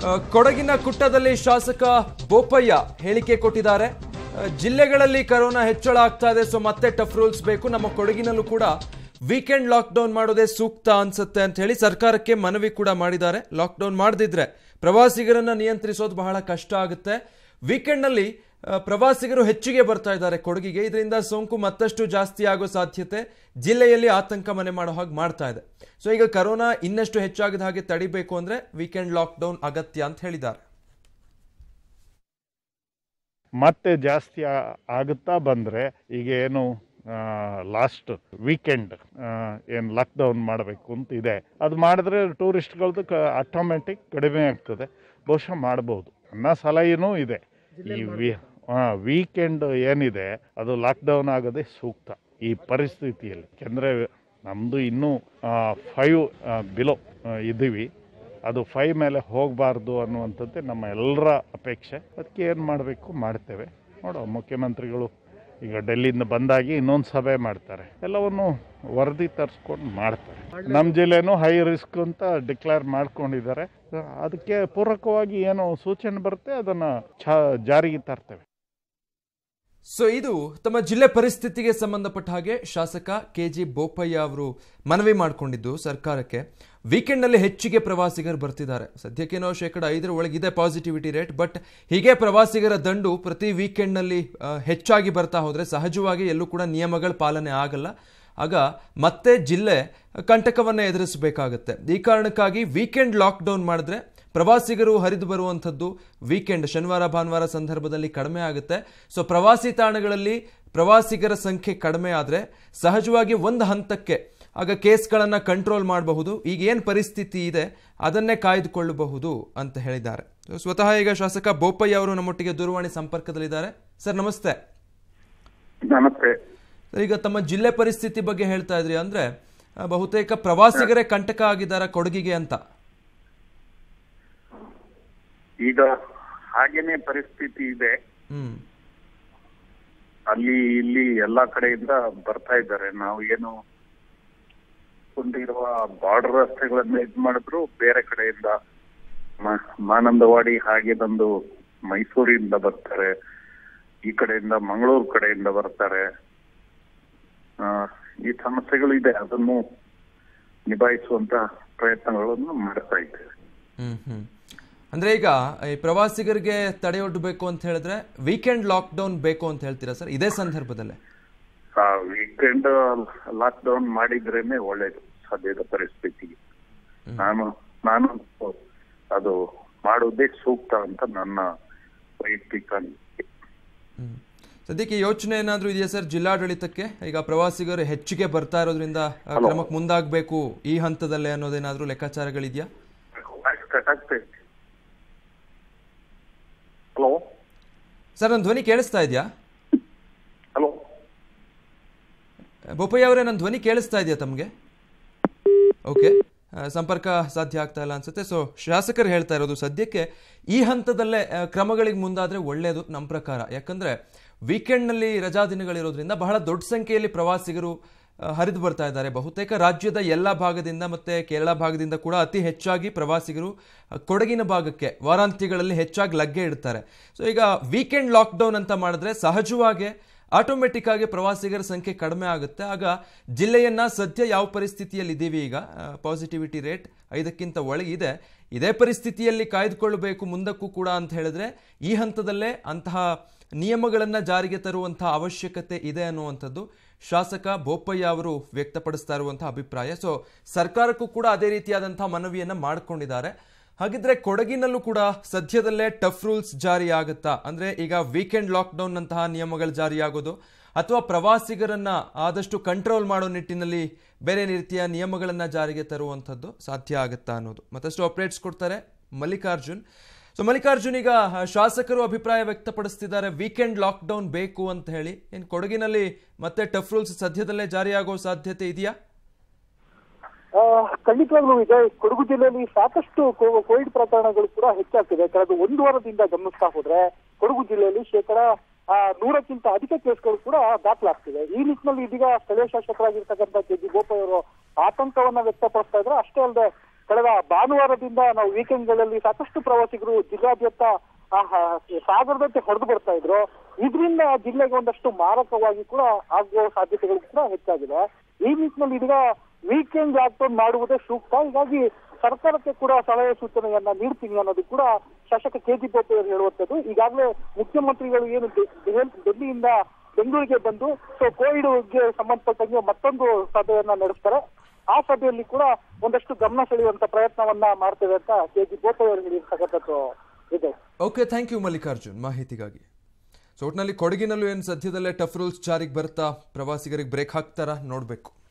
ಆ, ಕೊಡಗಿನ ಕುಟ್ಟದಲ್ಲಿ ಶಾಸಕ ಬೋಪಯ್ಯ ಹೇಳಿಕೆ ಕೊಟ್ಟಿದ್ದಾರೆ ಆ, ಜಿಲ್ಲೆಗಳಲ್ಲಿ ಕರೋನಾ ಹೆಚ್ಚಳ ಆಗ್ತಾ ಇದೆ ಸೊ ಮತ್ತೆ ಟಫ್ ರೂಲ್ಸ್ ಬೇಕು ನಮ್ಮ ಕೊಡಗಿನಲ್ಲೂ ಕೂಡ ವೀಕೆಂಡ್ ಲಾಕ್ಡೌನ್ ಮಾಡೋದೇ ಸೂಕ್ತ ಅನ್ಸುತ್ತೆ ಅಂತ ಹೇಳಿ ಸರ್ಕಾರಕ್ಕೆ ಮನವಿ ಕೂಡ ಮಾಡಿದ್ದಾರೆ ಲಾಕ್ಡೌನ್ ಮಾಡದಿದ್ರೆ ಪ್ರವಾಸಿಗರನ್ನ ನಿಯಂತ್ರಿಸೋದು ಬಹಳ ಕಷ್ಟ ಆಗುತ್ತೆ ವೀಕೆಂಡ್ನಲ್ಲಿ ಆ, ಪ್ರವಾಸಿಗರು ಹೆಚ್ಚಿಗೆ ಬರ್ತಾ ಇದ್ದಾರೆ ಕೊಡಗಿಗೆ ಇದರಿಂದ ಸೋಂಕು ಮತ್ತಷ್ಟು ಜಾಸ್ತಿ ಆಗೋ ಸಾಧ್ಯತೆ ಜಿಲ್ಲೆಯಲ್ಲಿ ಆತಂಕ ಮನೆ ಮಾಡೋ ಹಾಗೆ ಮಾಡ್ತಾ ಇದೆ ಸೊ ಈಗ ಕರೋನಾ ಇನ್ನಷ್ಟು ಹೆಚ್ಚಾಗದ ಹಾಗೆ ತಡಿಬೇಕು ಅಂದ್ರೆ ವೀಕೆಂಡ್ ಲಾಕ್ಡೌನ್ ಅಗತ್ಯ ಅಂತ ಹೇಳಿದ್ದಾರೆ ಮತ್ತೆ ಜಾಸ್ತಿ ಆ- ಆಗುತ್ತಾ ಬಂದರೆ ಈಗ ಏನು ಲಾಸ್ಟ್ ವೀಕೆಂಡ್ ಏನು ಲಾಕ್ಡೌನ್ ಮಾಡಬೇಕು ಅಂತ ಇದೆ ಅದು ಮಾಡಿದ್ರೆ ಟೂರಿಸ್ಟ್ಗಳದ್ದು ಕ ಆಟೋಮೆಟಿಕ್ ಕಡಿಮೆ ಆಗ್ತದೆ ಬಹುಶಃ ಮಾಡ್ಬೋದು ನನ್ನ ಸಲಹೆನೂ ಇದೆ ಈ ವಿ ವೀಕೆಂಡ್ ಏನಿದೆ ಅದು ಲಾಕ್ಡೌನ್ ಆಗೋದೇ ಸೂಕ್ತ ಈ ಪರಿಸ್ಥಿತಿಯಲ್ಲಿ ಯಾಕೆಂದರೆ ನಮ್ಮದು ಇನ್ನೂ ಫೈವ್ ಬಿಲೋ ಇದ್ದೀವಿ ಅದು ಫೈ ಮೇಲೆ ಹೋಗಬಾರ್ದು ಅನ್ನುವಂಥದ್ದೇ ನಮ್ಮ ಎಲ್ಲರ ಅಪೇಕ್ಷೆ ಅದಕ್ಕೆ ಏನು ಮಾಡಬೇಕು ಮಾಡ್ತೇವೆ ನೋಡೋ ಮುಖ್ಯಮಂತ್ರಿಗಳು ಈಗ ಡೆಲ್ಲಿಯಿಂದ ಬಂದಾಗಿ ಇನ್ನೊಂದು ಸಭೆ ಮಾಡ್ತಾರೆ ಎಲ್ಲವನ್ನು ವರದಿ ತರಿಸ್ಕೊಂಡು ಮಾಡ್ತಾರೆ ನಮ್ಮ ಜಿಲ್ಲೆನೂ ಹೈ ರಿಸ್ಕ್ ಅಂತ ಡಿಕ್ಲೇರ್ ಮಾಡ್ಕೊಂಡಿದ್ದಾರೆ ಅದಕ್ಕೆ ಪೂರಕವಾಗಿ ಏನು ಸೂಚನೆ ಬರುತ್ತೆ ಅದನ್ನು ಛ ಜಾರಿಗೆ ತರ್ತೇವೆ ಸೊ ಇದು ತಮ್ಮ ಜಿಲ್ಲೆ ಪರಿಸ್ಥಿತಿಗೆ ಸಂಬಂಧಪಟ್ಟ ಹಾಗೆ ಶಾಸಕ ಕೆ ಜಿ ಬೋಪಯ್ಯ ಅವರು ಮನವಿ ಮಾಡಿಕೊಂಡಿದ್ದು ಸರ್ಕಾರಕ್ಕೆ ವೀಕೆಂಡ್ನಲ್ಲಿ ಹೆಚ್ಚಿಗೆ ಪ್ರವಾಸಿಗರು ಬರ್ತಿದ್ದಾರೆ ಸದ್ಯಕ್ಕೇನೋ ಶೇಕಡ ಐದರ ಒಳಗಿದೆ ಪಾಸಿಟಿವಿಟಿ ರೇಟ್ ಬಟ್ ಹೀಗೆ ಪ್ರವಾಸಿಗರ ದಂಡು ಪ್ರತಿ ವೀಕೆಂಡ್ನಲ್ಲಿ ಆ, ಹೆಚ್ಚಾಗಿ ಬರ್ತಾ ಹೋದರೆ ಸಹಜವಾಗಿ ಎಲ್ಲೂ ಕೂಡ ನಿಯಮಗಳ ಪಾಲನೆ ಆಗಲ್ಲ ಆಗ ಮತ್ತೆ ಜಿಲ್ಲೆ ಕಂಟಕವನ್ನು ಎದುರಿಸಬೇಕಾಗುತ್ತೆ ಈ ಕಾರಣಕ್ಕಾಗಿ ವೀಕೆಂಡ್ ಲಾಕ್ಡೌನ್ ಮಾಡಿದ್ರೆ ಪ್ರವಾಸಿಗರು ಹರಿದು ಬರುವಂಥದ್ದು ವೀಕೆಂಡ್ ಶನಿವಾರ ಭಾನುವಾರ ಸಂದರ್ಭದಲ್ಲಿ ಕಡಿಮೆ ಆಗುತ್ತೆ ಸೊ ಪ್ರವಾಸಿ ತಾಣಗಳಲ್ಲಿ ಪ್ರವಾಸಿಗರ ಸಂಖ್ಯೆ ಕಡಿಮೆ ಆದರೆ ಸಹಜವಾಗಿ ಒಂದು ಹಂತಕ್ಕೆ ಆಗ ಕೇಸ್ಗಳನ್ನು ಕಂಟ್ರೋಲ್ ಮಾಡಬಹುದು ಈಗ ಏನು ಪರಿಸ್ಥಿತಿ ಇದೆ ಅದನ್ನೇ ಕಾಯ್ದುಕೊಳ್ಳಬಹುದು ಅಂತ ಹೇಳಿದ್ದಾರೆ So, ಸ್ವತಃ ಈಗ ಶಾಸಕ ಬೋಪಯ್ಯ ಅವರು ನಮ್ಮೊಟ್ಟಿಗೆ ದೂರವಾಣಿ ಸಂಪರ್ಕದಲ್ಲಿದ್ದಾರೆ ಸರ್ ನಮಸ್ತೆ ನಮಸ್ತೆ ಸರ್, ಈಗ ತಮ್ಮ ಜಿಲ್ಲೆ ಪರಿಸ್ಥಿತಿ ಬಗ್ಗೆ ಹೇಳ್ತಾ ಇದ್ರಿ ಅಂದ್ರೆ ಆ, ಬಹುತೇಕ ಪ್ರವಾಸಿಗರೇ ಕಂಟಕ ಆಗಿದ್ದಾರೆ ಕೊಡಗಿಗೆ ಅಂತ ಈಗ ಹಾಗೇನೆ ಪರಿಸ್ಥಿತಿ ಇದೆ ಹ್ಮ್ ಅಲ್ಲಿ ಇಲ್ಲಿ ಎಲ್ಲಾ ಕಡೆಯಿಂದ ಬರ್ತಾ ಇದ್ದಾರೆ ನಾವು ಏನು ಕೊಂಡಿರುವ ಬಾರ್ಡರ್ ರಸ್ತೆಗಳನ್ನ ಇದ್ ಮಾಡಿದ್ರು ಬೇರೆ ಕಡೆಯಿಂದ ಮ- ಮಾನಂದವಾಡಿ ಹಾಗೆ ಬಂದು ಮೈಸೂರಿಂದ ಬರ್ತಾರೆ ಈ ಕಡೆಯಿಂದ ಮಂಗಳೂರು ಕಡೆಯಿಂದ ಬರ್ತಾರೆ ಆ, ಈ ಸಮಸ್ಯೆಗಳು ಇದೆ ಅದನ್ನು ನಿಭಾಯಿಸುವಂತ ಪ್ರಯತ್ನಗಳನ್ನು ಮಾಡ್ತಾ ಇದ್ದೇವೆ ಹ್ಮ್ ಹ್ಮ್ ಅಂದ್ರೆ ಈಗ ಈ ಪ್ರವಾಸಿಗರಿಗೆ ತಡೆಯೊಡ್ಡಬೇಕು ಅಂತ ಹೇಳಿದ್ರೆ ವೀಕೆಂಡ್ ಲಾಕ್ಡೌನ್ ಬೇಕು ಅಂತ ಹೇಳ್ತೀರಾ ಸರ್ ಇದೇ ಸಂದರ್ಭದಲ್ಲೇ ವೀಕೆಂಡ್ ಲಾಕ್ ಡೌನ್ ಮಾಡಿದ್ರೇನೆ ಒಳ್ಳೇದು ಸದ್ಯದ ಪರಿಸ್ಥಿತಿಗೆ ನಾನು ನಾನು ಅದು ಮಾಡುವುದೇ ಸೂಕ್ತ ಅಂತ ನನ್ನ ವೈಯಕ್ತಿಕ ಅನಿಸಿಕೆ ಹ್ಮ್ ಸದ್ಯಕ್ಕೆ ಯೋಚನೆ ಏನಾದ್ರೂ ಇದೆಯಾ ಸರ್ ಜಿಲ್ಲಾಡಳಿತಕ್ಕೆ ಈಗ ಪ್ರವಾಸಿಗರು ಹೆಚ್ಚಿಗೆ ಬರ್ತಾ ಇರೋದ್ರಿಂದ ಆ, ಕ್ರಮಕ್ಕೆ ಮುಂದಾಗಬೇಕು ಈ ಹಂತದಲ್ಲೇ ಅನ್ನೋದೇನಾದ್ರೂ ಲೆಕ್ಕಾಚಾರಗಳಿದೆಯಾ ವಾಯ್ಸ್ ಕಟ್ ಆಗ್ತಾ ಇದೆ ಹಲೋ ಸರ್ ನನ್ನ ಧ್ವನಿ ಕೇಳಿಸ್ತಾ ಇದೆಯಾ ಹಲೋ ಬೋಪಯ್ಯ ಅವರೇ ನನ್ನ ಧ್ವನಿ ಕೇಳಿಸ್ತಾ ಇದೆಯಾ ತಮಗೆ ಓಕೆ ಆ, ಸಂಪರ್ಕ ಸಾಧ್ಯ ಆಗ್ತಾ ಇಲ್ಲ ಅನ್ಸುತ್ತೆ ಸೊ ಶಾಸಕರು ಹೇಳ್ತಾ ಇರೋದು ಸದ್ಯಕ್ಕೆ ಈ ಹಂತದಲ್ಲೇ ಆ, ಕ್ರಮಗಳಿಗೆ ಮುಂದಾದ್ರೆ ಒಳ್ಳೆಯದು ನಮ್ಮ ಪ್ರಕಾರ ಯಾಕಂದ್ರೆ ವೀಕೆಂಡ್ನಲ್ಲಿ ರಜಾ ದಿನಗಳಿರೋದ್ರಿಂದ ಬಹಳ ದೊಡ್ಡ ಸಂಖ್ಯೆಯಲ್ಲಿ ಪ್ರವಾಸಿಗರು ಆ, ಹರಿದು ಬರ್ತಾ ಇದ್ದಾರೆ ಬಹುತೇಕ ರಾಜ್ಯದ ಎಲ್ಲ ಭಾಗದಿಂದ ಮತ್ತೆ ಕೇರಳ ಭಾಗದಿಂದ ಕೂಡ ಅತಿ ಹೆಚ್ಚಾಗಿ ಪ್ರವಾಸಿಗರು ಆ, ಕೊಡಗಿನ ಭಾಗಕ್ಕೆ ವಾರಾಂತ್ಯಗಳಲ್ಲಿ ಹೆಚ್ಚಾಗಿ ಲಗ್ಗೆ ಇಡ್ತಾರೆ ಸೊ ಈಗ ವೀಕೆಂಡ್ ಲಾಕ್ಡೌನ್ ಅಂತ ಮಾಡಿದ್ರೆ ಸಹಜವಾಗಿ ಆಟೋಮೆಟಿಕ್ ಆಗಿ ಪ್ರವಾಸಿಗರ ಸಂಖ್ಯೆ ಕಡಿಮೆ ಆಗುತ್ತೆ ಆಗ ಜಿಲ್ಲೆಯನ್ನ ಸದ್ಯ ಯಾವ ಪರಿಸ್ಥಿತಿಯಲ್ಲಿ ಇದ್ದೀವಿ ಈಗ ಪಾಸಿಟಿವಿಟಿ ರೇಟ್ ಐದಕ್ಕಿಂತ ಒಳಗಿದೆ ಇದೇ ಪರಿಸ್ಥಿತಿಯಲ್ಲಿ ಕಾಯ್ದುಕೊಳ್ಳಬೇಕು ಮುಂದಕ್ಕೂ ಕೂಡ ಅಂತ ಹೇಳಿದ್ರೆ ಈ ಹಂತದಲ್ಲೇ ಅಂತಹ ನಿಯಮಗಳನ್ನು ಜಾರಿಗೆ ತರುವಂತಹ ಅವಶ್ಯಕತೆ ಇದೆ ಅನ್ನುವಂಥದ್ದು ಶಾಸಕ ಬೋಪಯ್ಯ ಅವರು ವ್ಯಕ್ತಪಡಿಸ್ತಾ ಇರುವಂತಹ ಅಭಿಪ್ರಾಯ ಸೊ ಸರ್ಕಾರಕ್ಕೂ ಕೂಡ ಅದೇ ರೀತಿಯಾದಂತಹ ಮನವಿಯನ್ನ ಮಾಡಿಕೊಂಡಿದ್ದಾರೆ ಹಾಗಿದ್ರೆ ಕೊಡಗಿನಲ್ಲೂ ಕೂಡ ಸದ್ಯದಲ್ಲೇ ಟಫ್ ರೂಲ್ಸ್ ಜಾರಿ ಆಗುತ್ತಾ ಅಂದ್ರೆ ಈಗ ವೀಕೆಂಡ್ ಲಾಕ್ಡೌನ್ ನಂತಹ ನಿಯಮಗಳು ಜಾರಿಯಾಗೋದು ಅಥವಾ ಪ್ರವಾಸಿಗರನ್ನ ಆದಷ್ಟು ಕಂಟ್ರೋಲ್ ಮಾಡೋ ನಿಟ್ಟಿನಲ್ಲಿ ಬೇರೆ ರೀತಿಯ ನಿಯಮಗಳನ್ನ ಜಾರಿಗೆ ತರುವಂಥದ್ದು ಸಾಧ್ಯ ಆಗುತ್ತಾ ಅನ್ನೋದು ಮತ್ತಷ್ಟು ಅಪ್ಡೇಟ್ಸ್ ಕೊಡ್ತಾರೆ ಮಲ್ಲಿಕಾರ್ಜುನ್ ಸೊ ಮಲ್ಲಿಕಾರ್ಜುನ್ ಈಗ ಆ, ಶಾಸಕರು ಅಭಿಪ್ರಾಯ ವ್ಯಕ್ತಪಡಿಸ್ತಿದ್ದಾರೆ ವೀಕೆಂಡ್ ಲಾಕ್ಡೌನ್ ಬೇಕು ಅಂತ ಹೇಳಿ ಏನು ಕೊಡಗಿನಲ್ಲಿ ಮತ್ತೆ ಟಫ್ ರೂಲ್ಸ್ ಸದ್ಯದಲ್ಲೇ ಜಾರಿಯಾಗೋ ಸಾಧ್ಯತೆ ಇದೆಯಾ ಆ, ಖಂಡಿತವಾಗ್ಲೂ ಇದೆ ಕೊಡಗು ಜಿಲ್ಲೆಯಲ್ಲಿ ಸಾಕಷ್ಟು ಕೋ- ಕೋವಿಡ್ ಪ್ರಕರಣಗಳು ಕೂಡ ಹೆಚ್ಚಾಗ್ತಿದೆ ಕಳೆದ ಒಂದು ವಾರದಿಂದ ಗಮನಿಸ್ತಾ ಹೋದ್ರೆ ಕೊಡಗು ಜಿಲ್ಲೆಯಲ್ಲಿ ಶೇಕಡ ಆ, ನೂರಕ್ಕಿಂತ ಅಧಿಕ ಕೇಸ್ಗಳು ಕೂಡ ದಾಖಲಾಗ್ತಿದೆ ಈ ನಿಟ್ಟಿನಲ್ಲಿ ಇದೀಗ ಸ್ಥಳೀಯ ಶಾಸಕರಾಗಿರ್ತಕ್ಕಂಥ ಕೆ ಜಿ ಗೋಪಾಲ್ ಅವರು ಆತಂಕವನ್ನ ವ್ಯಕ್ತಪಡಿಸ್ತಾ ಇದ್ರೆ ಅಷ್ಟೇ ಅಲ್ಲದೆ ಕಳೆದ ಭಾನುವಾರದಿಂದ ನಾವು ವೀಕೆಂಡ್ಗಳಲ್ಲಿ ಸಾಕಷ್ಟು ಪ್ರವಾಸಿಗರು ಜಿಲ್ಲಾದ್ಯಂತ ಆ, ಹ, ಸಾಗರದಂತೆ ಹೊಡೆದು ಬರ್ತಾ ಇದ್ರು ಇದರಿಂದ ಜಿಲ್ಲೆಗೆ ಒಂದಷ್ಟು ಮಾರಕವಾಗಿ ಕೂಡ ಆಗುವ ಸಾಧ್ಯತೆಗಳು ಕೂಡ ಹೆಚ್ಚಾಗಿದೆ ಈ ನಿಟ್ಟಿನಲ್ಲಿ ಇದೀಗ ವೀಕೆಂಡ್ ಲಾಕ್ಡೌನ್ ಮಾಡುವುದೇ ಸೂಕ್ತ ಹೀಗಾಗಿ ಸರ್ಕಾರಕ್ಕೆ ಕೂಡ ಸಲಹೆ ಸೂಚನೆಯನ್ನ ನೀಡ್ತೀನಿ ಅನ್ನೋದು ಕೂಡ ಶಾಸಕ ಕೆ ಜಿ ಬೋಪಯ್ಯವರು ಹೇಳುವಂಥದ್ದು ಈಗಾಗಲೇ ಮುಖ್ಯಮಂತ್ರಿಗಳು ಏನು ಡೆ- ಡೆ- ಡೆಲ್ಲಿಯಿಂದ ಬೆಂಗಳೂರಿಗೆ ಬಂದು ಸೊ ಕೋವಿಡ್ಗೆ ಸಂಬಂಧಪಟ್ಟಂಗೆ ಮತ್ತೊಂದು ಸಭೆಯನ್ನ ನಡೆಸ್ತಾರೆ ಆ ಸಭೆಯಲ್ಲಿ ಕೂಡ ಒಂದಷ್ಟು ಗಮನ ಸೆಳೆಯುವಂತ ಪ್ರಯತ್ನವನ್ನ ಮಾಡ್ತೇವೆ ಅಂತ ಕೆ ಜಿ ಬೋಪಯ್ಯವರು ಹೇಳಿರ್ತಕ್ಕಂಥದ್ದು ಇದೆ ಓಕೆ ಥ್ಯಾಂಕ್ ಯು ಮಲ್ಲಿಕಾರ್ಜುನ್ ಮಾಹಿತಿಗಾಗಿ ಸೊ ಒಟ್ನಲ್ಲಿ ಕೊಡಗಿನಲ್ಲೂ ಏನು ಸದ್ಯದಲ್ಲೇ ಟಫ್ ರೂಲ್ಸ್ ಜಾರಿಗೆ ಬರ್ತಾ ಪ್ರವಾಸಿಗರಿಗೆ ಬ್ರೇಕ್ ಹಾಕ್ತಾರಾ ನೋಡಬೇಕು